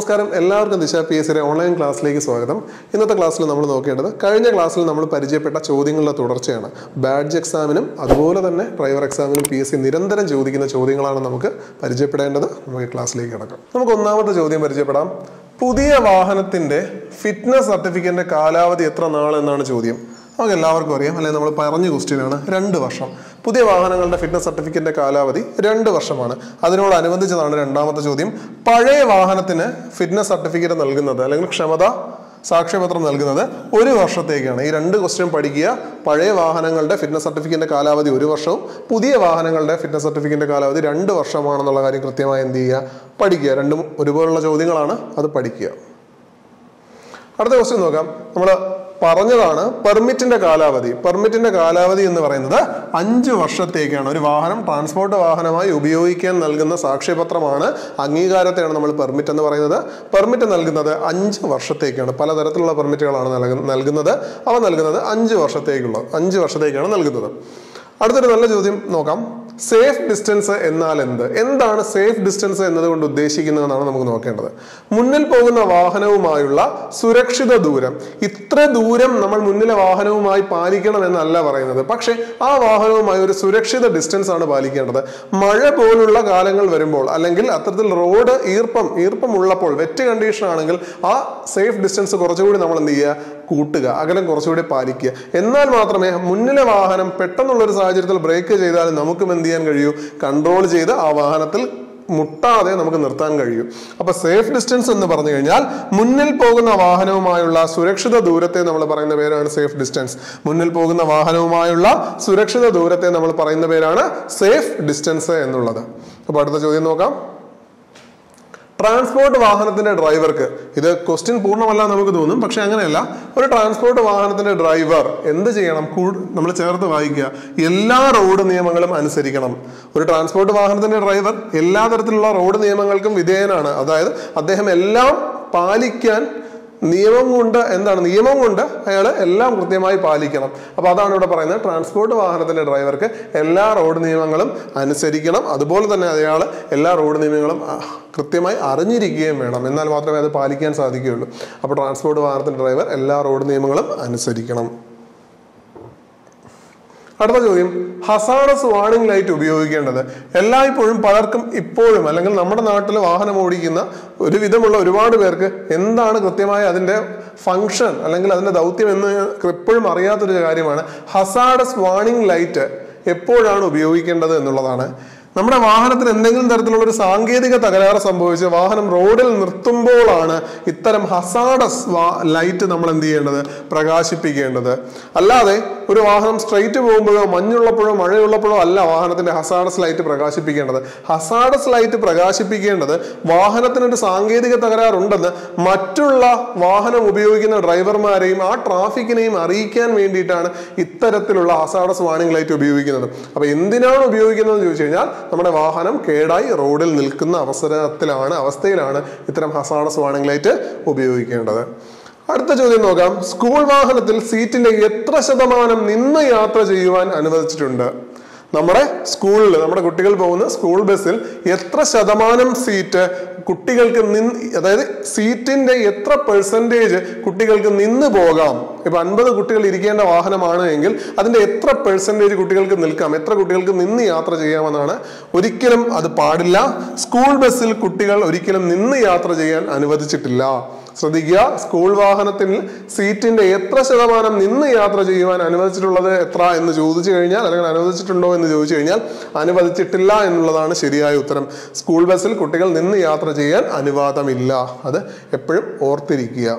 നമസ്കാരം എല്ലാവർക്കും ദിശ പി എസ് ഓൺലൈൻ ക്ലാസ്സിലേക്ക് സ്വാഗതം ഇന്നത്തെ ക്ലാസ്സിൽ നമ്മൾ നോക്കേണ്ടത് കഴിഞ്ഞ ക്ലാസ്സിൽ നമ്മൾ പരിചയപ്പെട്ട ചോദ്യങ്ങളുടെ തുടർച്ചയാണ് ബാഡ്ജ് എക്സാമിനും അതുപോലെ തന്നെ ഡ്രൈവർ എക്സാമിനും പി എസ് സി നിരന്തരം ചോദിക്കുന്ന ചോദ്യങ്ങളാണ് നമുക്ക് പരിചയപ്പെടേണ്ടത് നമുക്ക് ഈ ക്ലാസ്സിലേക്ക് കിടക്കാം നമുക്ക് ഒന്നാമത്തെ ചോദ്യം പരിചയപ്പെടാം പുതിയ വാഹനത്തിന്റെ ഫിറ്റ്നസ് സർട്ടിഫിക്കറ്റിന്റെ കാലാവധി എത്ര നാൾ എന്നാണ് ചോദ്യം നമുക്ക് എല്ലാവർക്കും അറിയാം അല്ലെങ്കിൽ നമ്മൾ പറഞ്ഞ ക്വസ്റ്റ്യൻ ആണ് രണ്ട് വർഷം പുതിയ വാഹനങ്ങളുടെ ഫിറ്റ്നസ് സർട്ടിഫിക്കറ്റിന്റെ കാലാവധി രണ്ട് വർഷമാണ് അതിനോടനുബന്ധിച്ചതാണ് രണ്ടാമത്തെ ചോദ്യം പഴയ വാഹനത്തിന് ഫിറ്റ്നസ് സർട്ടിഫിക്കറ്റ് നൽകുന്നത് അല്ലെങ്കിൽ ക്ഷമത സാക്ഷ്യപത്രം നൽകുന്നത് ഒരു വർഷത്തേക്കാണ് ഈ രണ്ട് ക്വസ്റ്റ്യൻ പഠിക്കുക പഴയ വാഹനങ്ങളുടെ ഫിറ്റ്നസ് സർട്ടിഫിക്കറ്റിന്റെ കാലാവധി ഒരു വർഷവും പുതിയ വാഹനങ്ങളുടെ ഫിറ്റ്നസ് സർട്ടിഫിക്കറ്റിന്റെ കാലാവധി രണ്ട് വർഷമാണെന്നുള്ള കാര്യം കൃത്യമായി എന്ത് ചെയ്യുക പഠിക്കുക രണ്ടും ഒരുപോലുള്ള ചോദ്യങ്ങളാണ് അത് പഠിക്കുക അടുത്ത ക്വസ്റ്റ്യൻ നോക്കാം നമ്മൾ പറഞ്ഞതാണ് പെർമിറ്റിന്റെ കാലാവധി പെർമിറ്റിന്റെ കാലാവധി എന്ന് പറയുന്നത് അഞ്ച് വർഷത്തേക്കാണ് ഒരു വാഹനം ട്രാൻസ്പോർട്ട് വാഹനമായി ഉപയോഗിക്കാൻ നൽകുന്ന സാക്ഷ്യപത്രമാണ് അംഗീകാരത്തെയാണ് നമ്മൾ പെർമിറ്റ് എന്ന് പറയുന്നത് പെർമിറ്റ് നൽകുന്നത് അഞ്ച് വർഷത്തേക്കാണ് പലതരത്തിലുള്ള പെർമിറ്റുകളാണ് നൽകുന്ന- നൽകുന്നത് അവ നൽകുന്നത് അഞ്ച് വർഷത്തേക്കുള്ള അഞ്ച് വർഷത്തേക്കാണ് നൽകുന്നത് അടുത്തൊരു നല്ല ചോദ്യം നോക്കാം സേഫ് ഡിസ്റ്റൻസ് എന്നാൽ എന്ത് എന്താണ് സേഫ് ഡിസ്റ്റൻസ് എന്നതുകൊണ്ട് ഉദ്ദേശിക്കുന്നതെന്നാണ് നമുക്ക് നോക്കേണ്ടത് മുന്നിൽ പോകുന്ന വാഹനവുമായുള്ള സുരക്ഷിത ദൂരം ഇത്ര ദൂരം നമ്മൾ മുന്നിലെ വാഹനവുമായി പാലിക്കണം എന്നല്ല പറയുന്നത് പക്ഷേ ആ വാഹനവുമായി ഒരു സുരക്ഷിത ഡിസ്റ്റൻസ് ആണ് പാലിക്കേണ്ടത് മഴ പോലുള്ള കാലങ്ങൾ വരുമ്പോൾ അല്ലെങ്കിൽ അത്തരത്തിൽ റോഡ് ഈർപ്പം ഈർപ്പം ഉള്ളപ്പോൾ വെറ്റ് കണ്ടീഷൻ ആണെങ്കിൽ ആ സേഫ് ഡിസ്റ്റൻസ് കുറച്ചുകൂടി നമ്മൾ എന്ത് ചെയ്യുക കൂട്ടുക അകലം കുറച്ചുകൂടി പാലിക്കുക എന്നാൽ മാത്രമേ മുന്നിലെ വാഹനം പെട്ടെന്നുള്ള ഒരു സാഹചര്യത്തിൽ ബ്രേക്ക് ചെയ്താൽ നമുക്കും എന്ത് ചെയ്യാൻ കഴിയൂ കൺട്രോൾ ചെയ്ത് ആ വാഹനത്തിൽ മുട്ടാതെ നമുക്ക് നിർത്താൻ കഴിയും അപ്പൊ സേഫ് ഡിസ്റ്റൻസ് എന്ന് പറഞ്ഞു കഴിഞ്ഞാൽ മുന്നിൽ പോകുന്ന വാഹനവുമായുള്ള സുരക്ഷിത ദൂരത്തെ നമ്മൾ പറയുന്ന പേരാണ് സേഫ് ഡിസ്റ്റൻസ് മുന്നിൽ പോകുന്ന വാഹനവുമായുള്ള സുരക്ഷിത ദൂരത്തെ നമ്മൾ പറയുന്ന പേരാണ് സേഫ് ഡിസ്റ്റൻസ് എന്നുള്ളത് അപ്പൊ അടുത്ത ചോദ്യം നോക്കാം ട്രാൻസ്പോർട്ട് വാഹനത്തിന്റെ ഡ്രൈവർക്ക് ഇത് ക്വസ്റ്റ്യൻ പൂർണ്ണമല്ല എന്ന് നമുക്ക് തോന്നും പക്ഷെ അങ്ങനെയല്ല ഒരു ട്രാൻസ്പോർട്ട് വാഹനത്തിന്റെ ഡ്രൈവർ എന്ത് ചെയ്യണം നമ്മൾ ചേർത്ത് വായിക്കുക എല്ലാ റോഡ് നിയമങ്ങളും അനുസരിക്കണം ഒരു ട്രാൻസ്പോർട്ട് വാഹനത്തിന്റെ ഡ്രൈവർ എല്ലാ തരത്തിലുള്ള റോഡ് നിയമങ്ങൾക്കും വിധേയനാണ് അതായത് അദ്ദേഹം എല്ലാം പാലിക്കാൻ നിയമം കൊണ്ട് എന്താണ് നിയമം കൊണ്ട് അയാൾ എല്ലാം കൃത്യമായി പാലിക്കണം അപ്പൊ അതാണ് ഇവിടെ പറയുന്നത് ട്രാൻസ്പോർട്ട് വാഹനത്തിന്റെ ഡ്രൈവർക്ക് എല്ലാ റോഡ് നിയമങ്ങളും അനുസരിക്കണം അതുപോലെ തന്നെ അയാൾ എല്ലാ റോഡ് നിയമങ്ങളും ആ, കൃത്യമായി അറിഞ്ഞിരിക്കുകയും വേണം എന്നാൽ മാത്രമേ അത് പാലിക്കാൻ സാധിക്കുകയുള്ളൂ അപ്പോൾ ട്രാൻസ്പോർട്ട് വാഹനത്തിന്റെ ഡ്രൈവർ എല്ലാ റോഡ് നിയമങ്ങളും അനുസരിക്കണം അടുത്ത ചോദ്യം ഹസാഡസ് വാർണിംഗ് ലൈറ്റ് ഉപയോഗിക്കേണ്ടത് എല്ലായ്പ്പോഴും പലർക്കും ഇപ്പോഴും അല്ലെങ്കിൽ നമ്മുടെ നാട്ടിൽ വാഹനം ഓടിക്കുന്ന ഒരുവിധമുള്ള ഒരുപാട് പേർക്ക് എന്താണ് കൃത്യമായ അതിന്റെ ഫങ്ഷൻ അല്ലെങ്കിൽ അതിന്റെ ദൗത്യം എന്ന് എപ്പോഴും അറിയാത്തൊരു കാര്യമാണ് ഹസാഡസ് വാർണിംഗ് ലൈറ്റ് എപ്പോഴാണ് ഉപയോഗിക്കേണ്ടത് എന്നുള്ളതാണ് നമ്മുടെ വാഹനത്തിന് എന്തെങ്കിലും തരത്തിലുള്ള ഒരു സാങ്കേതിക തകരാറ് സംഭവിച്ച് വാഹനം റോഡിൽ നിർത്തുമ്പോഴാണ് ഇത്തരം ഹസാഡസ് ലൈറ്റ് നമ്മൾ എന്ത് ചെയ്യേണ്ടത് പ്രകാശിപ്പിക്കേണ്ടത് അല്ലാതെ ഒരു വാഹനം സ്ട്രെയിറ്റ് പോകുമ്പോഴോ മഞ്ഞുള്ളപ്പോഴോ മഴയുള്ളപ്പോഴോ അല്ല വാഹനത്തിന്റെ ഹസാഡസ് ലൈറ്റ് പ്രകാശിപ്പിക്കേണ്ടത് ഹസാഡസ് ലൈറ്റ് പ്രകാശിപ്പിക്കേണ്ടത് വാഹനത്തിനൊരു സാങ്കേതിക തകരാറുണ്ടെന്ന് മറ്റുള്ള വാഹനം ഉപയോഗിക്കുന്ന ഡ്രൈവർമാരെയും ആ ട്രാഫിക്കിനെയും അറിയിക്കാൻ വേണ്ടിയിട്ടാണ് ഇത്തരത്തിലുള്ള ഹസാഡസ് വാർണിംഗ് ലൈറ്റ് ഉപയോഗിക്കുന്നത് അപ്പൊ എന്തിനാണ് ഉപയോഗിക്കുന്നത് ചോദിച്ചു കഴിഞ്ഞാൽ നമ്മുടെ വാഹനം കേടായി റോഡിൽ നിൽക്കുന്ന അവസരത്തിലാണ് അവസ്ഥയിലാണ് ഇത്തരം ഹസാഡസ് വാർണിംഗ് ലൈറ്റ് ഉപയോഗിക്കേണ്ടത് അടുത്ത ചോദ്യം നോക്കാം സ്കൂൾ വാഹനത്തിൽ സീറ്റിന്റെ എത്ര ശതമാനം നിന്ന് യാത്ര ചെയ്യുവാൻ അനുവദിച്ചിട്ടുണ്ട് നമ്മുടെ സ്കൂളിൽ നമ്മുടെ കുട്ടികൾ പോകുന്ന സ്കൂൾ ബസ്സിൽ എത്ര ശതമാനം സീറ്റ് കുട്ടികൾക്ക് നിന്ന് അതായത് സീറ്റിന്റെ എത്ര പെർസെൻറ്റേജ് കുട്ടികൾക്ക് നിന്ന് പോകാം ഇപ്പൊ അൻപത് കുട്ടികൾ ഇരിക്കേണ്ട വാഹനമാണ് എങ്കിൽ അതിന്റെ എത്ര പെർസെൻറ്റേജ് കുട്ടികൾക്ക് നിൽക്കാം എത്ര കുട്ടികൾക്ക് നിന്ന് യാത്ര ചെയ്യാമെന്നാണ് ഒരിക്കലും അത് പാടില്ല സ്കൂൾ ബസ്സിൽ കുട്ടികൾ ഒരിക്കലും നിന്ന് യാത്ര ചെയ്യാൻ അനുവദിച്ചിട്ടില്ല ശ്രദ്ധിക്കുക സ്കൂൾ വാഹനത്തിൽ സീറ്റിന്റെ എത്ര ശതമാനം നിന്ന് യാത്ര ചെയ്യുവാൻ അനുവദിച്ചിട്ടുള്ളത് എത്ര എന്ന് ചോദിച്ചു കഴിഞ്ഞാൽ അല്ലെങ്കിൽ അനുവദിച്ചിട്ടുണ്ടോ എന്ന് ചോദിച്ചു കഴിഞ്ഞാൽ അനുവദിച്ചിട്ടില്ല എന്നുള്ളതാണ് ശരിയായ ഉത്തരം സ്കൂൾ ബസ്സിൽ കുട്ടികൾ നിന്ന് യാത്ര ചെയ്യാൻ അനുവാദമില്ല അത് എപ്പോഴും ഓർത്തിരിക്കുക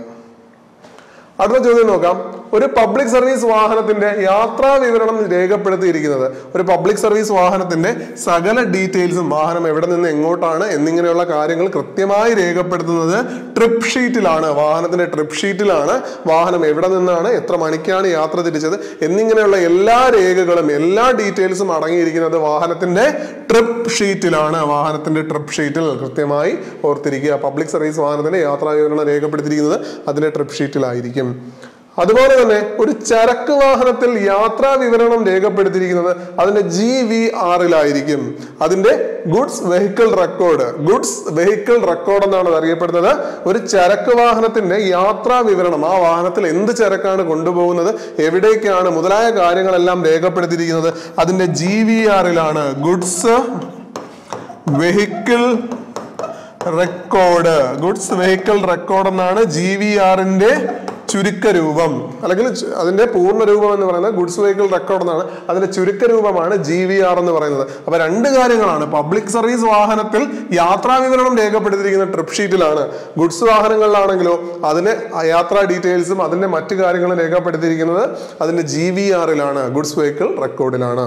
അടുത്ത ചോദ്യം നോക്കാം ഒരു പബ്ലിക് സർവീസ് വാഹനത്തിന്റെ യാത്രാ വിവരണം രേഖപ്പെടുത്തിയിരിക്കുന്നത് ഒരു പബ്ലിക് സർവീസ് വാഹനത്തിന്റെ സകല ഡീറ്റെയിൽസും വാഹനം എവിടെ നിന്ന് എങ്ങോട്ടാണ് എന്നിങ്ങനെയുള്ള കാര്യങ്ങൾ കൃത്യമായി രേഖപ്പെടുത്തുന്നത് ട്രിപ്പ് ഷീറ്റിലാണ് വാഹനത്തിന്റെ ട്രിപ്പ് ഷീറ്റിലാണ് വാഹനം എവിടെ നിന്നാണ് എത്ര മണിക്കാണ് യാത്ര തിരിച്ചത് എന്നിങ്ങനെയുള്ള എല്ലാ രേഖകളും എല്ലാ ഡീറ്റെയിൽസും അടങ്ങിയിരിക്കുന്നത് വാഹനത്തിന്റെ ട്രിപ്പ് ഷീറ്റിലാണ് വാഹനത്തിന്റെ ട്രിപ്പ് ഷീറ്റിൽ കൃത്യമായി ഓർത്തിരിക്കുക പബ്ലിക് സർവീസ് വാഹനത്തിന്റെ യാത്രാ വിവരണം രേഖപ്പെടുത്തിയിരിക്കുന്നത് അതിന്റെ ട്രിപ്പ് ഷീറ്റിലായിരിക്കും അതുപോലെ തന്നെ ഒരു ചരക്ക് വാഹനത്തിൽ യാത്രാ വിവരണം രേഖപ്പെടുത്തിയിരിക്കുന്നത് അതിന്റെ ജി വി ആറിലായിരിക്കും അതിന്റെ goods vehicle record goods vehicle record എന്നാണ് അത് അറിയപ്പെടുന്നത് ഒരു ചരക്ക് വാഹനത്തിന്റെ യാത്രാ വിവരണം ആ വാഹനത്തിൽ എന്ത് ചരക്കാണ് കൊണ്ടുപോകുന്നത് എവിടേക്കാണ് മുതലായ കാര്യങ്ങളെല്ലാം രേഖപ്പെടുത്തിയിരിക്കുന്നത് അതിന്റെ ജി വി ആറിലാണ് goods vehicle record goods vehicle record എന്നാണ് ജി വി ആറിന്റെ ചുരുക്ക രൂപം അല്ലെങ്കിൽ ചു- അതിന്റെ പൂർണ്ണ രൂപം എന്ന് പറയുന്നത് ഗുഡ്സ് വെഹിക്കിൾ റെക്കോർഡ് എന്നാണ് അതിന്റെ ചുരുക്ക രൂപമാണ് ജി വി ആർ എന്ന് പറയുന്നത് അപ്പൊ രണ്ട് കാര്യങ്ങളാണ് പബ്ലിക് സർവീസ് വാഹനത്തിൽ യാത്രാ വിവരണം രേഖപ്പെടുത്തിയിരിക്കുന്ന ട്രിപ്പ് ഷീറ്റിലാണ് ഗുഡ്സ് വാഹനങ്ങളിലാണെങ്കിലോ അതിന് ആ യാത്രാ ഡീറ്റെയിൽസും അതിന്റെ മറ്റു കാര്യങ്ങളും രേഖപ്പെടുത്തിയിരിക്കുന്നത് അതിന്റെ ജി വി ആറിലാണ് ഗുഡ്സ് വെഹിക്കിൾ റെക്കോർഡിലാണ്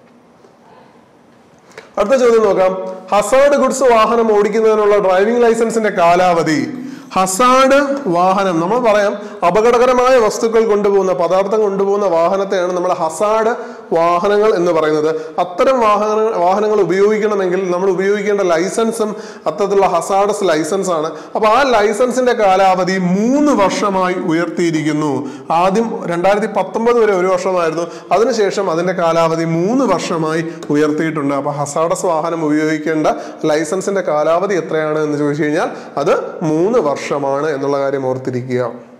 അടുത്ത ചോദ്യം നോക്കാം ഹസാർഡ് ഗുഡ്സ് വാഹനം ഓടിക്കുന്നതിനുള്ള ഡ്രൈവിംഗ് ലൈസൻസിന്റെ കാലാവധി ഹസാർഡ് വാഹനം നമ്മൾ പറയാം അപകടകരമായ വസ്തുക്കൾ കൊണ്ടുപോകുന്ന പദാർത്ഥം കൊണ്ടുപോകുന്ന വാഹനത്തെയാണ് നമ്മൾ ഹസാർഡ് വാഹനങ്ങൾ എന്ന് പറയുന്നത് അത്തരം വാഹന വാഹനങ്ങൾ ഉപയോഗിക്കണമെങ്കിൽ നമ്മൾ ഉപയോഗിക്കേണ്ട ലൈസൻസും അത്തരത്തിലുള്ള ഹസാർഡസ് ലൈസൻസ് ആണ് അപ്പൊ ആ ലൈസൻസിന്റെ കാലാവധി മൂന്ന് വർഷമായി ഉയർത്തിയിരിക്കുന്നു ആദ്യം രണ്ടായിരത്തി പത്തൊമ്പത് വരെ ഒരു വർഷമായിരുന്നു അതിനുശേഷം അതിന്റെ കാലാവധി മൂന്ന് വർഷമായി ഉയർത്തിയിട്ടുണ്ട് അപ്പൊ ഹസാഡസ് വാഹനം ഉപയോഗിക്കേണ്ട ലൈസൻസിന്റെ കാലാവധി എത്രയാണ് എന്ന് ചോദിച്ചു കഴിഞ്ഞാൽ അത് മൂന്ന് വർഷമാണ് എന്നുള്ള കാര്യം ഓർത്തിരിക്കുക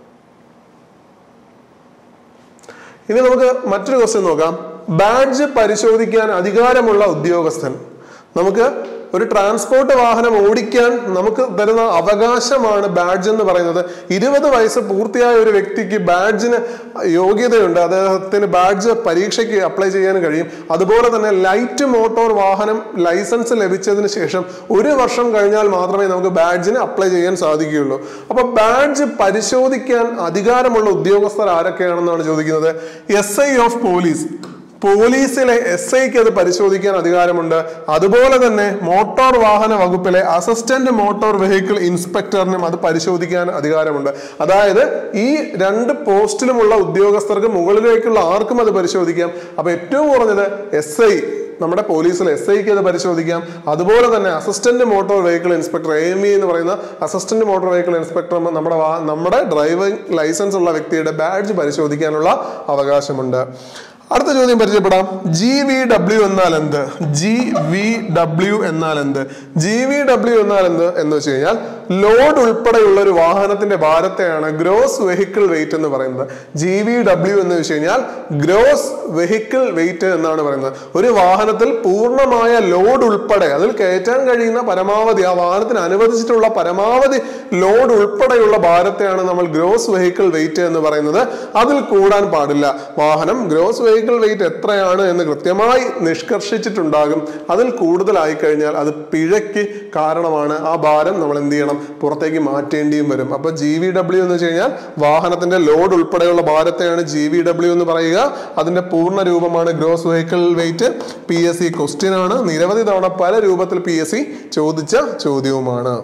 ഇനി നമുക്ക് മറ്റൊരു ക്വസ്റ്റ്യൻ നോക്കാം ബാഡ്ജ് പരിശോധിക്കാൻ അധികാരമുള്ള ഉദ്യോഗസ്ഥൻ നമുക്ക് ഒരു ട്രാൻസ്പോർട്ട് വാഹനം ഓടിക്കാൻ നമുക്ക് തരുന്ന അവകാശമാണ് ബാഡ്ജ് എന്ന് പറയുന്നത് ഇരുപത് വയസ്സ് പൂർത്തിയായ ഒരു വ്യക്തിക്ക് ബാഡ്ജിന് യോഗ്യതയുണ്ട് അദ്ദേഹത്തിന് ബാഡ്ജ് പരീക്ഷയ്ക്ക് അപ്ലൈ ചെയ്യാൻ കഴിയും അതുപോലെ തന്നെ ലൈറ്റ് മോട്ടോർ വാഹനം ലൈസൻസ് ലഭിച്ചതിന് ശേഷം ഒരു വർഷം കഴിഞ്ഞാൽ മാത്രമേ നമുക്ക് ബാഡ്ജിന് അപ്ലൈ ചെയ്യാൻ സാധിക്കുകയുള്ളൂ അപ്പൊ ബാഡ്ജ് പരിശോധിക്കാൻ അധികാരമുള്ള ഉദ്യോഗസ്ഥർ ആരൊക്കെയാണെന്നാണ് ചോദിക്കുന്നത് എസ് ഐ ഓഫ് പോലീസ് പോലീസിലെ എസ് ഐക്ക് അത് പരിശോധിക്കാൻ അധികാരമുണ്ട് അതുപോലെ തന്നെ മോട്ടോർ വാഹന വകുപ്പിലെ അസിസ്റ്റന്റ് മോട്ടോർ വെഹിക്കിൾ ഇൻസ്പെക്ടറിനും അത് പരിശോധിക്കാൻ അധികാരമുണ്ട് അതായത് ഈ രണ്ട് പോസ്റ്റിലുമുള്ള ഉദ്യോഗസ്ഥർക്ക് മുകളിലേക്കുള്ള ആർക്കും അത് പരിശോധിക്കാം അപ്പൊ ഏറ്റവും കുറഞ്ഞത് എസ് ഐ നമ്മുടെ പോലീസിൽ എസ് ഐക്ക് അത് പരിശോധിക്കാം അതുപോലെ തന്നെ assistant motor vehicle inspector A M E എന്ന് പറയുന്ന അസിസ്റ്റന്റ് മോട്ടോർ വെഹിക്കിൾ ഇൻസ്പെക്ടർ നമ്മുടെ വാ- നമ്മുടെ ഡ്രൈവിംഗ് ലൈസൻസ് ഉള്ള വ്യക്തിയുടെ ബാഡ്ജ് പരിശോധിക്കാനുള്ള അവകാശമുണ്ട് അടുത്ത ചോദ്യം പരിചയപ്പെടാം ജി വി ഡബ്ല്യു എന്നാൽ എന്ത് ജി വി ഡബ്ല്യു എന്നാൽ എന്ത് ജി വി ഡബ്ല്യു എന്നാൽ എന്ത് എന്ന് വെച്ച് കഴിഞ്ഞാൽ ലോഡ് ഉൾപ്പെടെയുള്ള ഒരു വാഹനത്തിന്റെ ഭാരത്തെയാണ് ഗ്രോസ് വെഹിക്കിൾ വെയിറ്റ് എന്ന് പറയുന്നത് ജി വി ഡബ്ല്യു എന്ന് വെച്ച് കഴിഞ്ഞാൽ ഗ്രോസ് വെഹിക്കിൾ വെയിറ്റ് എന്നാണ് പറയുന്നത് ഒരു വാഹനത്തിൽ പൂർണ്ണമായ ലോഡ് ഉൾപ്പെടെ അതിൽ കയറ്റാൻ കഴിയുന്ന പരമാവധി ആ വാഹനത്തിന് അനുവദിച്ചിട്ടുള്ള പരമാവധി ലോഡ് ഉൾപ്പെടെയുള്ള ഭാരത്തെയാണ് നമ്മൾ ഗ്രോസ് വെഹിക്കിൾ വെയിറ്റ് എന്ന് പറയുന്നത് അതിൽ കൂടാൻ പാടില്ല വാഹനം ഗ്രോസ് വെഹിക്കിൾ വെയിറ്റ് എത്രയാണ് എന്ന് കൃത്യമായി നിഷ്കർഷിച്ചിട്ടുണ്ടാകും അതിൽ കൂടുതലായി കഴിഞ്ഞാൽ അത് പിഴയ്ക്ക് കാരണമാണ് ആ ഭാരം നമ്മൾ എന്ത് ചെയ്യണം പുറത്തേക്ക് മാറ്റേണ്ടിയും വരും അപ്പൊ ജി വി ഡബ്ല്യു എന്ന് വെച്ച് കഴിഞ്ഞാൽ വാഹനത്തിന്റെ ലോഡ് ഉൾപ്പെടെയുള്ള ഭാരത്തെയാണ് ജി വി ഡബ്ല്യു എന്ന് പറയുക അതിന്റെ പൂർണ്ണ രൂപമാണ് gross vehicle weight P S C question ആണ് നിരവധി തവണ പല രൂപത്തിൽ പി എസ് സി ചോദിച്ച ചോദ്യവുമാണ്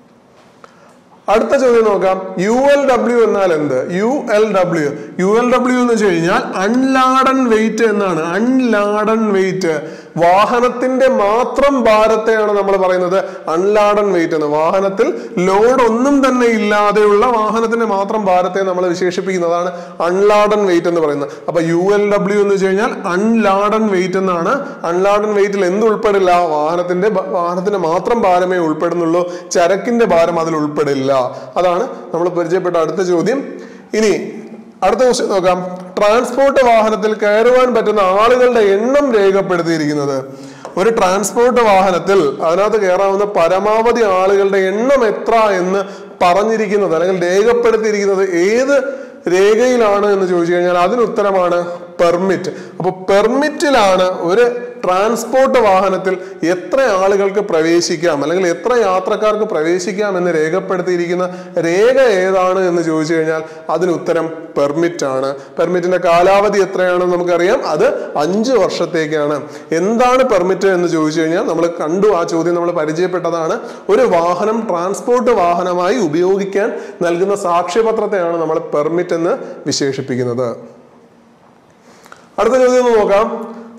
അടുത്ത ചോദ്യം നോക്കാം യു എൽ ഡബ്ല്യു എന്നാൽ എന്ത് U L W U L W എന്ന് വെച്ച് കഴിഞ്ഞാൽ അൺലാഡൻ വെയിറ്റ് എന്നാണ് അൺലാഡൻ വെയിറ്റ് വാഹനത്തിന്റെ മാത്രം ഭാരത്തെയാണ് നമ്മൾ പറയുന്നത് അൺലാഡൻ വെയിറ്റ് എന്ന് വാഹനത്തിൽ ലോഡ് ഒന്നും തന്നെ ഇല്ലാതെയുള്ള വാഹനത്തിന്റെ മാത്രം ഭാരത്തെ നമ്മൾ വിശേഷിപ്പിക്കുന്നതാണ് അൺലാഡൻ വെയിറ്റ് എന്ന് പറയുന്നത് അപ്പൊ യു എൽ ഡബ്ല്യു എന്ന് വെച്ച് കഴിഞ്ഞാൽ അൺലാഡൻ വെയിറ്റ് എന്നാണ് അൺലാഡൻ വെയിറ്റിൽ എന്ത് ഉൾപ്പെടില്ല വാഹനത്തിന്റെ ബ- വാഹനത്തിന്റെ മാത്രം ഭാരമേ ഉൾപ്പെടുന്നുള്ളൂ ചരക്കിന്റെ ഭാരം അതിൽ ഉൾപ്പെടില്ല അതാണ് നമ്മൾ പരിചയപ്പെട്ട അടുത്ത ചോദ്യം ഇനി അടുത്ത ക്വസ്റ്റ്യൻ നോക്കാം ട്രാൻസ്പോർട്ട് വാഹനത്തിൽ കയറുവാൻ പറ്റുന്ന ആളുകളുടെ എണ്ണം രേഖപ്പെടുത്തിയിരിക്കുന്നത് ഒരു ട്രാൻസ്പോർട്ട് വാഹനത്തിൽ അതിനകത്ത് കയറാവുന്ന പരമാവധി ആളുകളുടെ എണ്ണം എത്ര എന്ന് പറഞ്ഞിരിക്കുന്നത് അല്ലെങ്കിൽ രേഖപ്പെടുത്തിയിരിക്കുന്നത് ഏത് രേഖയിലാണ് എന്ന് ചോദിച്ചു കഴിഞ്ഞാൽ അതിന് ഉത്തരമാണ് പെർമിറ്റ് അപ്പൊ പെർമിറ്റിലാണ് ഒരു ട്രാൻസ്പോർട്ട് വാഹനത്തിൽ എത്ര ആളുകൾക്ക് പ്രവേശിക്കാം അല്ലെങ്കിൽ എത്ര യാത്രക്കാർക്ക് പ്രവേശിക്കാം എന്ന് രേഖപ്പെടുത്തിയിരിക്കുന്ന രേഖ ഏതാണ് എന്ന് ചോദിച്ചു കഴിഞ്ഞാൽ അതിന് ഉത്തരം പെർമിറ്റ് ആണ് പെർമിറ്റിന്റെ കാലാവധി എത്രയാണെന്ന് നമുക്കറിയാം അത് അഞ്ച് വർഷത്തേക്കാണ് എന്താണ് പെർമിറ്റ് എന്ന് ചോദിച്ചു കഴിഞ്ഞാൽ നമ്മൾ കണ്ടു ആ ചോദ്യം നമ്മൾ പരിചയപ്പെട്ടതാണ് ഒരു വാഹനം ട്രാൻസ്പോർട്ട് വാഹനമായി ഉപയോഗിക്കാൻ നൽകുന്ന സാക്ഷ്യപത്രത്തെയാണ് നമ്മൾ പെർമിറ്റ് എന്ന് വിശേഷിപ്പിക്കുന്നത് അടുത്ത ചോദ്യം ഒന്ന് നോക്കാം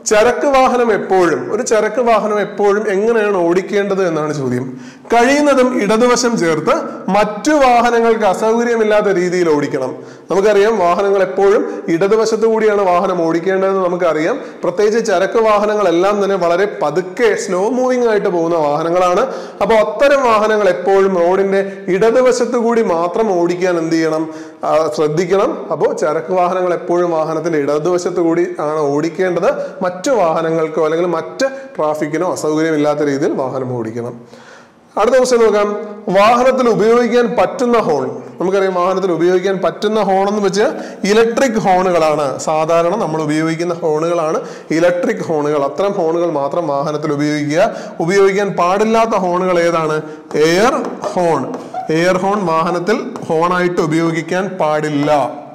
ചരക്ക് വാഹനം എപ്പോഴും ഒരു ചരക്ക് വാഹനം എപ്പോഴും എങ്ങനെയാണ് ഓടിക്കേണ്ടത് എന്നാണ് ചോദ്യം കഴിയുന്നതും ഇടതുവശം ചേർത്ത് മറ്റു വാഹനങ്ങൾക്ക് അസൗകര്യമില്ലാത്ത രീതിയിൽ ഓടിക്കണം നമുക്കറിയാം വാഹനങ്ങൾ എപ്പോഴും ഇടതുവശത്തു കൂടിയാണ് വാഹനം ഓടിക്കേണ്ടതെന്ന് നമുക്കറിയാം പ്രത്യേകിച്ച് ചരക്ക് വാഹനങ്ങളെല്ലാം തന്നെ വളരെ പതുക്കെ സ്ലോ മൂവിംഗ് ആയിട്ട് പോകുന്ന വാഹനങ്ങളാണ് അപ്പോൾ അത്തരം വാഹനങ്ങൾ എപ്പോഴും റോഡിന്റെ ഇടതുവശത്തു കൂടി മാത്രം ഓടിക്കാൻ എന്ത് ചെയ്യണം ആ, ശ്രദ്ധിക്കണം അപ്പോൾ ചരക്ക് വാഹനങ്ങൾ എപ്പോഴും വാഹനത്തിന്റെ ഇടതുവശത്തു കൂടി ആണ് ഓടിക്കേണ്ടത് മറ്റു വാഹനങ്ങൾക്കോ അല്ലെങ്കിൽ മറ്റ് ട്രാഫിക്കിനോ അസൗകര്യമില്ലാത്ത രീതിയിൽ വാഹനം ഓടിക്കണം അടുത്ത ക്വസ്റ്റ്യൻ നോക്കാം വാഹനത്തിൽ ഉപയോഗിക്കാൻ പറ്റുന്ന ഹോൺ നമുക്കറിയാം വാഹനത്തിൽ ഉപയോഗിക്കാൻ പറ്റുന്ന ഹോൺ എന്ന് വെച്ചാൽ ഇലക്ട്രിക് ഹോണുകളാണ് സാധാരണ നമ്മൾ ഉപയോഗിക്കുന്ന ഹോണുകളാണ് ഇലക്ട്രിക് ഹോണുകൾ അത്തരം ഹോണുകൾ മാത്രം വാഹനത്തിൽ ഉപയോഗിക്കുക ഉപയോഗിക്കാൻ പാടില്ലാത്ത ഹോണുകൾ ഏതാണ് എയർ ഹോൺ എയർ ഹോൺ വാഹനത്തിൽ ഹോണായിട്ട് ഉപയോഗിക്കാൻ പാടില്ല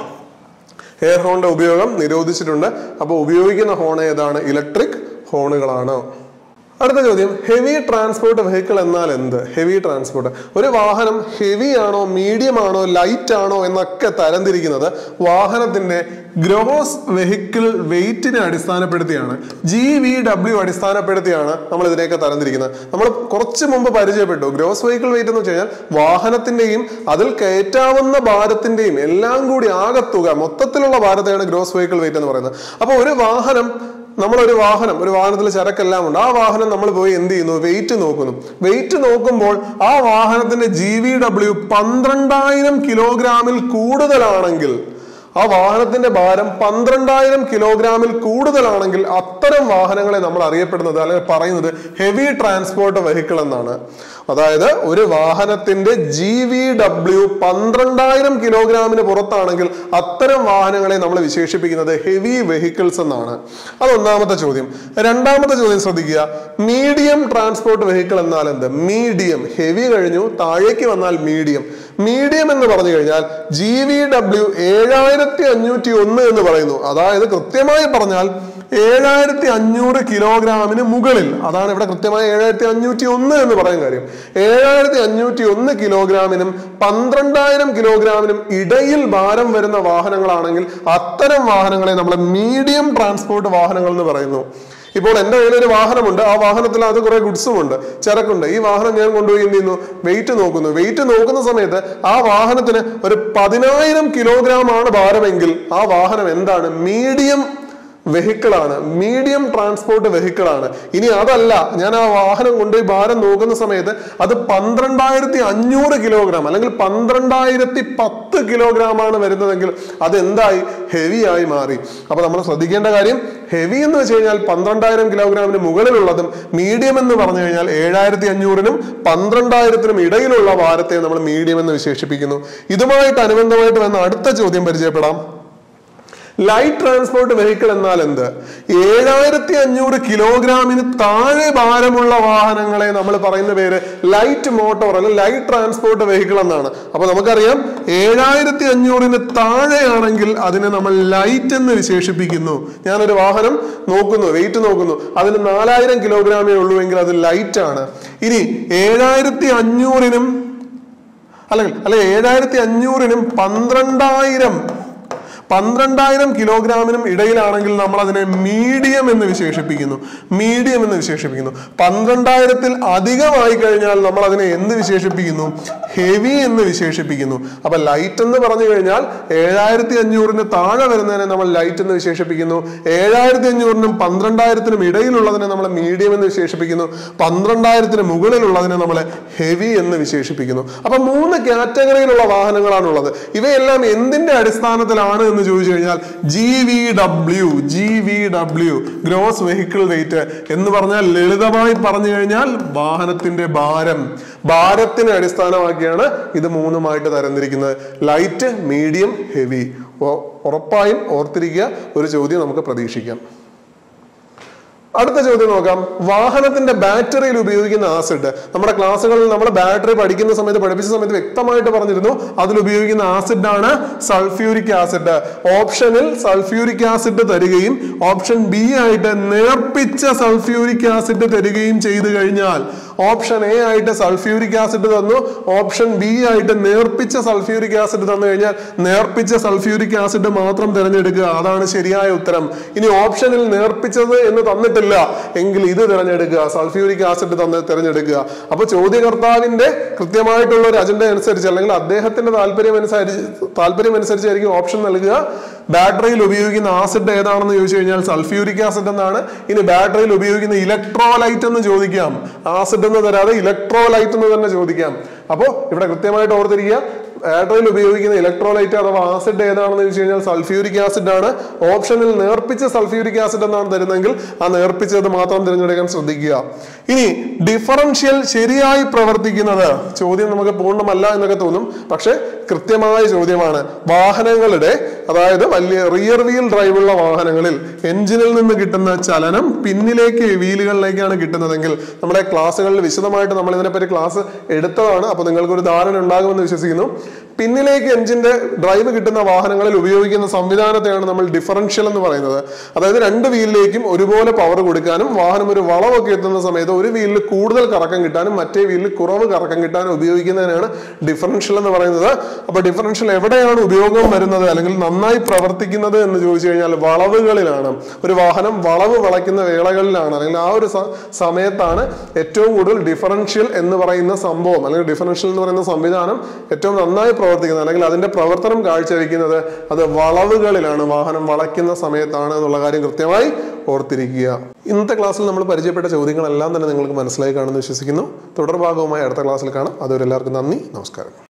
എയർ ഹോണിന്റെ ഉപയോഗം നിരോധിച്ചിട്ടുണ്ട് അപ്പോൾ ഉപയോഗിക്കുന്ന ഹോൺ ഏതാണ് ഇലക്ട്രിക് ഹോണുകളാണ് അടുത്ത ചോദ്യം ഹെവി ട്രാൻസ്പോർട്ട് വെഹിക്കിൾ എന്നാൽ എന്ത് ഹെവി ട്രാൻസ്പോർട്ട് ഒരു വാഹനം ഹെവി ആണോ മീഡിയം ആണോ ലൈറ്റ് ആണോ എന്നൊക്കെ തരംതിരിക്കുന്നത് വാഹനത്തിന്റെ ഗ്രോസ് വെഹിക്കിൾ വെയിറ്റിനെ അടിസ്ഥാനപ്പെടുത്തിയാണ് ജി വി ഡബ്ല്യു അടിസ്ഥാനപ്പെടുത്തിയാണ് നമ്മൾ ഇതിനെയൊക്കെ തരംതിരിക്കുന്നത് നമ്മൾ കുറച്ച് മുമ്പ് പരിചയപ്പെട്ടു ഗ്രോസ് വെഹിക്കിൾ വെയിറ്റ് എന്ന് വെച്ച് കഴിഞ്ഞാൽ വാഹനത്തിന്റെയും അതിൽ കയറ്റാവുന്ന ഭാരത്തിന്റെയും എല്ലാം കൂടി ആകത്തുക മൊത്തത്തിലുള്ള ഭാരത്തെയാണ് ഗ്രോസ് വെഹിക്കിൾ വെയിറ്റ് എന്ന് പറയുന്നത് അപ്പോൾ ഒരു വാഹനം നമ്മളൊരു വാഹനം ഒരു വാഹനത്തിൽ ചരക്കെല്ലാം ഉണ്ട് ആ വാഹനം നമ്മൾ പോയി എന്ത് ചെയ്യുന്നു വെയിറ്റ് നോക്കുന്നു വെയിറ്റ് നോക്കുമ്പോൾ ആ വാഹനത്തിന്റെ ജി വി ഡബ്ല്യു പന്ത്രണ്ടായിരം കിലോഗ്രാമിൽ കൂടുതലാണെങ്കിൽ ആ വാഹനത്തിന്റെ ഭാരം പന്ത്രണ്ടായിരം കിലോഗ്രാമിൽ കൂടുതലാണെങ്കിൽ അത്തരം വാഹനങ്ങളെ നമ്മൾ അറിയപ്പെടുന്നത് അല്ലെങ്കിൽ പറയുന്നത് ഹെവി ട്രാൻസ്പോർട്ട് വെഹിക്കിൾ എന്നാണ് അതായത് ഒരു വാഹനത്തിന്റെ ജി വി ഡബ്ല്യു പന്ത്രണ്ടായിരം കിലോഗ്രാമിന് പുറത്താണെങ്കിൽ അത്തരം വാഹനങ്ങളെ നമ്മൾ വിശേഷിപ്പിക്കുന്നത് ഹെവി വെഹിക്കിൾസ് എന്നാണ് അത് ഒന്നാമത്തെ ചോദ്യം രണ്ടാമത്തെ ചോദ്യം ശ്രദ്ധിക്കുക മീഡിയം ട്രാൻസ്പോർട്ട് വെഹിക്കിൾ എന്നാൽ എന്ത് മീഡിയം ഹെവി കഴിഞ്ഞു താഴേക്ക് വന്നാൽ മീഡിയം മീഡിയം എന്ന് പറഞ്ഞു കഴിഞ്ഞാൽ ജി വി ഡബ്ല്യു ഏഴായിരത്തി അഞ്ഞൂറ്റി ഒന്ന് എന്ന് പറയുന്നു അതായത് കൃത്യമായി പറഞ്ഞാൽ ഏഴായിരത്തി അഞ്ഞൂറ് കിലോഗ്രാമിന് മുകളിൽ അതാണ് ഇവിടെ കൃത്യമായി ഏഴായിരത്തി അഞ്ഞൂറ്റി ഒന്ന് എന്ന് പറയുന്ന കാര്യം ഏഴായിരത്തി അഞ്ഞൂറ്റി ഒന്ന് കിലോഗ്രാമിനും പന്ത്രണ്ടായിരം കിലോഗ്രാമിനും ഇടയിൽ ഭാരം വരുന്ന വാഹനങ്ങളാണെങ്കിൽ അത്തരം വാഹനങ്ങളെ നമ്മൾ മീഡിയം ട്രാൻസ്പോർട്ട് വാഹനങ്ങൾ എന്ന് പറയുന്നു ഇപ്പോൾ എൻ്റെ കയ്യിൽ ഒരു വാഹനമുണ്ട് ആ വാഹനത്തിൽ അത് കുറെ ഗുഡ്സും ഉണ്ട് ചരക്കുണ്ട് ഈ വാഹനം ഞാൻ കൊണ്ടുപോയി എന്ത് ചെയ്യുന്നു വെയിറ്റ് നോക്കുന്നു വെയിറ്റ് നോക്കുന്ന സമയത്ത് ആ വാഹനത്തിന് ഒരു പതിനായിരം കിലോഗ്രാം ആണ് ഭാരമെങ്കിൽ ആ വാഹനം എന്താണ് മീഡിയം വെഹിക്കിൾ ആണ് മീഡിയം ട്രാൻസ്പോർട്ട് വെഹിക്കിൾ ആണ് ഇനി അതല്ല ഞാൻ ആ വാഹനം കൊണ്ടുപോയി ഭാരം നോക്കുന്ന സമയത്ത് അത് പന്ത്രണ്ടായിരത്തി അഞ്ഞൂറ് കിലോഗ്രാം അല്ലെങ്കിൽ പന്ത്രണ്ടായിരത്തി പത്ത് കിലോഗ്രാം ആണ് വരുന്നതെങ്കിൽ അത് എന്തായി ഹെവി ആയി മാറി അപ്പൊ നമ്മൾ ശ്രദ്ധിക്കേണ്ട കാര്യം ഹെവി എന്ന് വെച്ച് കഴിഞ്ഞാൽ പന്ത്രണ്ടായിരം കിലോഗ്രാമിന് മുകളിലുള്ളതും മീഡിയം എന്ന് പറഞ്ഞു കഴിഞ്ഞാൽ ഏഴായിരത്തി അഞ്ഞൂറിനും പന്ത്രണ്ടായിരത്തിനും ഇടയിലുള്ള ഭാരത്തെ നമ്മൾ മീഡിയം എന്ന് വിശേഷിപ്പിക്കുന്നു ഇതുമായിട്ട് അനുബന്ധമായിട്ട് വന്ന അടുത്ത ചോദ്യം പരിചയപ്പെടാം ലൈറ്റ് ട്രാൻസ്പോർട്ട് വെഹിക്കിൾ എന്നാൽ എന്ത് ഏഴായിരത്തി അഞ്ഞൂറ് കിലോഗ്രാമിന് താഴെ ഭാരമുള്ള വാഹനങ്ങളെ നമ്മൾ പറയുന്ന പേര് ലൈറ്റ് മോട്ടോർ അല്ലെങ്കിൽ ലൈറ്റ് ട്രാൻസ്പോർട്ട് വെഹിക്കിൾ എന്നാണ് അപ്പൊ നമുക്കറിയാം ഏഴായിരത്തി അഞ്ഞൂറിന് താഴെയാണെങ്കിൽ അതിനെ നമ്മൾ ലൈറ്റ് എന്ന് വിശേഷിപ്പിക്കുന്നു ഞാനൊരു വാഹനം നോക്കുന്നു വെയിറ്റ് നോക്കുന്നു അതിന് നാലായിരം കിലോഗ്രാമേ ഉള്ളൂവെങ്കിൽ അത് ലൈറ്റ് ആണ് ഇനി ഏഴായിരത്തി അഞ്ഞൂറിനും അല്ലെങ്കിൽ അല്ലെ ഏഴായിരത്തി അഞ്ഞൂറിനും പന്ത്രണ്ടായിരം പന്ത്രണ്ടായിരം കിലോഗ്രാമിനും ഇടയിലാണെങ്കിൽ നമ്മൾ അതിനെ മീഡിയം എന്ന് വിശേഷിപ്പിക്കുന്നു മീഡിയം എന്ന് വിശേഷിപ്പിക്കുന്നു പന്ത്രണ്ടായിരത്തിൽ അധികമായി കഴിഞ്ഞാൽ നമ്മൾ അതിനെ എന്ത് വിശേഷിപ്പിക്കുന്നു ഹെവി എന്ന് വിശേഷിപ്പിക്കുന്നു അപ്പൊ ലൈറ്റ് എന്ന് പറഞ്ഞു കഴിഞ്ഞാൽ ഏഴായിരത്തി അഞ്ഞൂറിന് താഴെ വരുന്നതിനെ നമ്മൾ ലൈറ്റ് എന്ന് വിശേഷിപ്പിക്കുന്നു ഏഴായിരത്തി അഞ്ഞൂറിനും പന്ത്രണ്ടായിരത്തിനും ഇടയിലുള്ളതിനെ നമ്മൾ മീഡിയം എന്ന് വിശേഷിപ്പിക്കുന്നു പന്ത്രണ്ടായിരത്തിന് മുകളിലുള്ളതിനെ നമ്മൾ ഹെവി എന്ന് വിശേഷിപ്പിക്കുന്നു അപ്പൊ മൂന്ന് കാറ്റഗറിയിലുള്ള വാഹനങ്ങളാണുള്ളത് ഇവയെല്ലാം എന്തിന്റെ അടിസ്ഥാനത്തിലാണ് എന്ന് ചോദിച്ചു കഴിഞ്ഞാൽ G V W G V W gross vehicle weight എന്ന് പറഞ്ഞാൽ ലളിതമായി പറഞ്ഞു കഴിഞ്ഞാൽ വാഹനത്തിന്റെ ഭാരം ഭാരത്തിനെ അടിസ്ഥാനമാക്കിയാണ് ഇത് മൂന്നുമായിട്ട് തരംതിരിക്കുന്നത് ലൈറ്റ് മീഡിയം ഹെവി ഉറപ്പായും ഓർത്തിരിക്കുക ഒരു ചോദ്യം നമുക്ക് പ്രതീക്ഷിക്കാം അടുത്ത ചോദ്യം നോക്കാം വാഹനത്തിന്റെ ബാറ്ററിയിൽ ഉപയോഗിക്കുന്ന ആസിഡ് നമ്മുടെ ക്ലാസ്സുകളിൽ നമ്മൾ ബാറ്ററി പഠിക്കുന്ന സമയത്ത് പഠിപ്പിച്ച സമയത്ത് വ്യക്തമായിട്ട് പറഞ്ഞിരുന്നു അതിൽ ഉപയോഗിക്കുന്ന ആസിഡ് ആണ് സൾഫ്യൂരിക് ആസിഡ് ഓപ്ഷനിൽ സൾഫ്യൂരിക് ആസിഡ് തരികയും ഓപ്ഷൻ ബി ആയിട്ട് നേർപ്പിച്ച സൾഫ്യൂരിക് ആസിഡ് തരികയും ചെയ്തു കഴിഞ്ഞാൽ ഓപ്ഷൻ എ ആയിട്ട് സൾഫ്യൂരിക് ആസിഡ് തന്നു ഓപ്ഷൻ ബി ആയിട്ട് നേർപ്പിച്ച സൾഫ്യൂരിക് ആസിഡ് തന്നു കഴിഞ്ഞാൽ നേർപ്പിച്ച സൾഫ്യൂരിക് ആസിഡ് മാത്രം തിരഞ്ഞെടുക്കുക അതാണ് ശരിയായ ഉത്തരം ഇനി ഓപ്ഷനിൽ നേർപ്പിച്ചത് എന്ന് തന്നിട്ടില്ല എങ്കിൽ ഇത് തിരഞ്ഞെടുക്കുക സൾഫ്യൂരിക് ആസിഡ് തന്ന് തിരഞ്ഞെടുക്കുക അപ്പൊ ചോദ്യകർത്താവിന്റെ കൃത്യമായിട്ടുള്ള ഒരു അജണ്ട അനുസരിച്ച് അല്ലെങ്കിൽ അദ്ദേഹത്തിന്റെ താല്പര്യം അനുസരിച്ച് താല്പര്യം അനുസരിച്ചായിരിക്കും ഓപ്ഷൻ നൽകുക ബാറ്ററിയിൽ ഉപയോഗിക്കുന്ന ആസിഡ് ഏതാണെന്ന് ചോദിച്ചു കഴിഞ്ഞാൽ സൾഫ്യൂരിക് ആസിഡ് എന്നാണ് ഇനി ബാറ്ററിയിൽ ഉപയോഗിക്കുന്ന ഇലക്ട്രോലൈറ്റ് എന്ന് ചോദിക്കാം ആസിഡ് എന്ന് തരാതെ ഇലക്ട്രോലൈറ്റ് എന്ന് തന്നെ ചോദിക്കാം അപ്പോൾ ഇവിടെ കൃത്യമായിട്ട് ഓർത്തിരിക്കുക ബാറ്ററിയിൽ ഉപയോഗിക്കുന്ന ഇലക്ട്രോലൈറ്റ് അഥവാ ആസിഡ് ഏതാണെന്ന് ചോദിച്ചു കഴിഞ്ഞാൽ സൾഫ്യൂരിക് ആസിഡ് ആണ് ഓപ്ഷനിൽ നേർപ്പിച്ച സൾഫ്യൂരിക് ആസിഡ് എന്നാണ് തരുന്നതെങ്കിൽ ആ നേർപ്പിച്ചത് മാത്രം തിരഞ്ഞെടുക്കാൻ ശ്രദ്ധിക്കുക ഇനി ഡിഫറൻഷ്യൽ ശരിയായി പ്രവർത്തിക്കുന്നത് ചോദ്യം നമുക്ക് പൂർണ്ണമല്ല എന്നൊക്കെ തോന്നും പക്ഷെ കൃത്യമായ ചോദ്യമാണ് വാഹനങ്ങളുടെ അതായത് വലിയ റിയർ വീൽ ഡ്രൈവുള്ള വാഹനങ്ങളിൽ എഞ്ചിനിൽ നിന്ന് കിട്ടുന്ന ചലനം പിന്നിലേക്ക് വീലുകളിലേക്കാണ് കിട്ടുന്നതെങ്കിൽ നമ്മുടെ ക്ലാസ്സുകളിൽ വിശദമായിട്ട് നമ്മൾ ഇതിനെപ്പറ്റി ക്ലാസ് എടുത്തതാണ് അപ്പോൾ നിങ്ങൾക്ക് ഒരു ധാരണ ഉണ്ടാകുമെന്ന് വിശ്വസിക്കുന്നു പിന്നിലേക്ക് എഞ്ചിന്റെ ഡ്രൈവ് കിട്ടുന്ന വാഹനങ്ങളിൽ ഉപയോഗിക്കുന്ന സംവിധാനത്തെയാണ് നമ്മൾ ഡിഫറൻഷ്യൽ എന്ന് പറയുന്നത് അതായത് രണ്ട് വീലിലേക്കും ഒരുപോലെ പവർ കൊടുക്കാനും വാഹനം ഒരു വളവൊക്കെ എത്തുന്ന സമയത്ത് ഒരു വീലിൽ കൂടുതൽ കറക്കം കിട്ടാനും മറ്റേ വീലിൽ കുറവ് കറക്കം കിട്ടാനും ഉപയോഗിക്കുന്നതിനാണ് ഡിഫറൻഷ്യൽ എന്ന് പറയുന്നത് അപ്പൊ ഡിഫറൻഷ്യൽ എവിടെയാണ് ഉപയോഗം വരുന്നത് അല്ലെങ്കിൽ നന്നായി പ്രവർത്തിക്കുന്നത് എന്ന് ചോദിച്ചു കഴിഞ്ഞാൽ വളവുകളിലാണ് ഒരു വാഹനം വളവ് വളയ്ക്കുന്ന വേളകളിലാണ് അല്ലെങ്കിൽ ആ ഒരു സ- സമയത്താണ് ഏറ്റവും കൂടുതൽ ഡിഫറൻഷ്യൽ എന്ന് പറയുന്ന സംഭവം അല്ലെങ്കിൽ ഡിഫറൻഷ്യൽ എന്ന് പറയുന്ന സംവിധാനം ഏറ്റവും നന്നായി പ്രവർത്തിക്കുന്നത് അല്ലെങ്കിൽ അതിന്റെ പ്രവർത്തനം കാഴ്ചവെക്കുന്നത് അത് വളവുകളിലാണ് വാഹനം വളയ്ക്കുന്ന സമയത്താണ് എന്നുള്ള കാര്യം കൃത്യമായി ഓർത്തിരിക്കുക ഇന്നത്തെ ക്ലാസ്സിൽ നമ്മൾ പരിചയപ്പെട്ട ചോദ്യങ്ങളെല്ലാം തന്നെ നിങ്ങൾക്ക് മനസ്സിലായി കാണുമെന്ന് വിശ്വസിക്കുന്നു തുടർഭാഗവുമായി അടുത്ത ക്ലാസ്സിൽ കാണാം അതുവരെ എല്ലാവർക്കും നന്ദി നമസ്കാരം